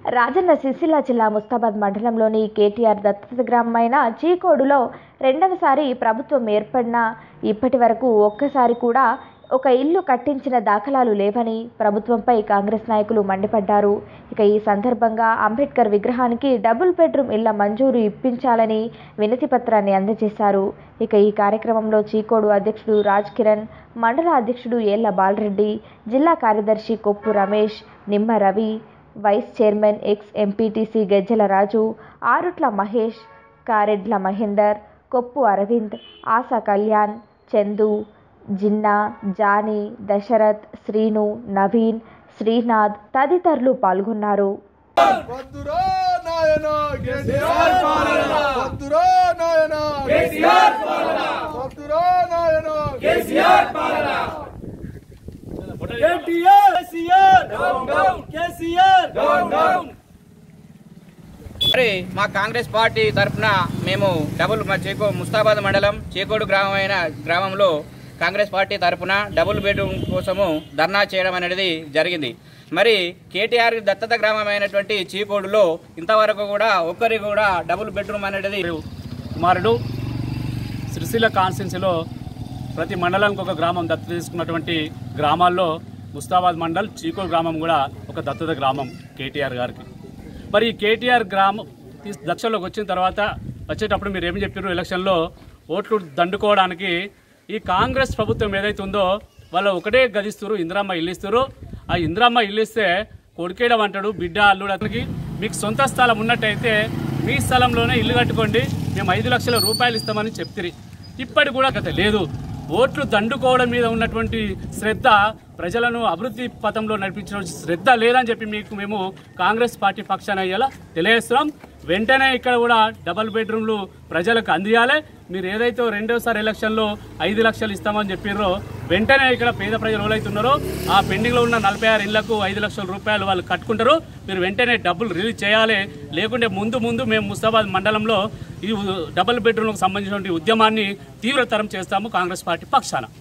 రాజన్న సిరిసిల్ల జిల్లా ముస్తాబాద్ మండలంలోని కేటీఆర్ దత్తత గ్రామమైన చీకోడులో రెండవసారి ప్రభుత్వం ఏర్పడినా ఇప్పటి వరకు ఒక్కసారి కూడా ఒక ఇల్లు కట్టించిన దాఖలాలు లేవని ప్రభుత్వంపై కాంగ్రెస్ నాయకులు మండిపడ్డారు ఇక ఈ సందర్భంగా అంబేద్కర్ విగ్రహానికి డబుల్ బెడ్రూమ్ ఇళ్ల మంజూరు ఇప్పించాలని వినతి పత్రాన్ని అందజేశారు ఇక ఈ కార్యక్రమంలో చీకోడు అధ్యక్షుడు రాజ్ కిరణ్ మండల అధ్యక్షుడు ఏళ్ల బాలరెడ్డి జిల్లా కార్యదర్శి Koppu Ramesh Nimma Ravi vice chairman ex MPTC Gajjala Raju Arutla Mahesh Karedla Mahender Koppu Aravind Asha Kalyan Chandu Jinna Jani Dasharath Srinu Naveen Srinath తదితరులు పాల్గొన్నారు వద్దురా నాయన కేసీఆర్ పాలన వద్దురా నాయన కేసీఆర్ పాలన వద్దురా నాయన KCR KTR KCR down down KCR down down మరి మా కాంగ్రెస్ పార్టీ తరఫున మేము డబుల్ మా చేకో ముస్తాబాద్ మండలం చేకోడు గ్రామం అయిన గ్రామంలో కాంగ్రెస్ పార్టీ తరఫున డబుల్ బెడ్రూమ్ కోసము ధర్నా చేయడం అనేది జరిగింది మరి కేటీఆర్ దత్తత గ్రామం అయినటువంటి చీకోడులో ఇంతవరకు కూడా ఒక్కరికి కూడా డబుల్ బెడ్రూమ్ అనేది కుమారుడు సిరిసిల్ల కాన్స్టిట్యున్సీలో ప్రతి మండలానికి ఒక గ్రామం దత్తత తీసుకున్నటువంటి గ్రామాల్లో ముస్తాబాద్ మండల్ చీకో గ్రామం కూడా ఒక దత్తత గ్రామం కేటీఆర్ గారికి మరి ఈ కేటీఆర్ గ్రామం తీస్- దక్షలోకి వచ్చిన తర్వాత వచ్చేటప్పుడు మీరు ఏమి చెప్పారు ఎలక్షన్లో ఓట్లు దండుకోవడానికి ఈ కాంగ్రెస్ ప్రభుత్వం ఏదైతే ఉందో వాళ్ళు ఒకటే గదిస్తారు ఇందిరమ్మ ఇల్లు ఇస్తారు ఆ ఇందిరమ్మ ఇల్లు ఇస్తే కొడుకేయడం అంటాడు బిడ్డ అల్లుడు అతనికి మీకు సొంత స్థలం ఉన్నట్టయితే మీ స్థలంలోనే ఇల్లు కట్టుకోండి మేము ఐదు లక్షల రూపాయలు ఇస్తామని చెప్తిరి ఇప్పటి కూడా కథ లేదు ఓట్లు దండుకోవడం మీద ఉన్నటువంటి శ్రద్ధ ప్రజలను అభివృద్ధి పథంలో నడిపించిన శ్రద్ధ లేదని చెప్పి మీకు మేము కాంగ్రెస్ పార్టీ పక్షాన అయ్యేలా తెలియజేస్తున్నాం వెంటనే ఇక్కడ కూడా డబల్ బెడ్రూమ్లు ప్రజలకు అందియాలి మీరు ఏదైతే రెండోసారి ఎలక్షన్లో ఐదు లక్షలు ఇస్తామని చెప్పారో వెంటనే ఇక్కడ పేద ప్రజలు ఎవరైతున్నారో ఆ పెండింగ్లో ఉన్న నలభై ఆరు ఇళ్లకు ఐదు లక్షల రూపాయలు వాళ్ళు కట్టుకుంటారు మీరు వెంటనే డబ్బులు రిలీజ్ చేయాలి లేకుంటే ముందు ముందు మేము ముస్తాబాద్ మండలంలో ఈ డబుల్ బెడ్రూమ్లకు సంబంధించిన ఉద్యమాన్ని తీవ్రతరం చేస్తాము కాంగ్రెస్ పార్టీ పక్షాన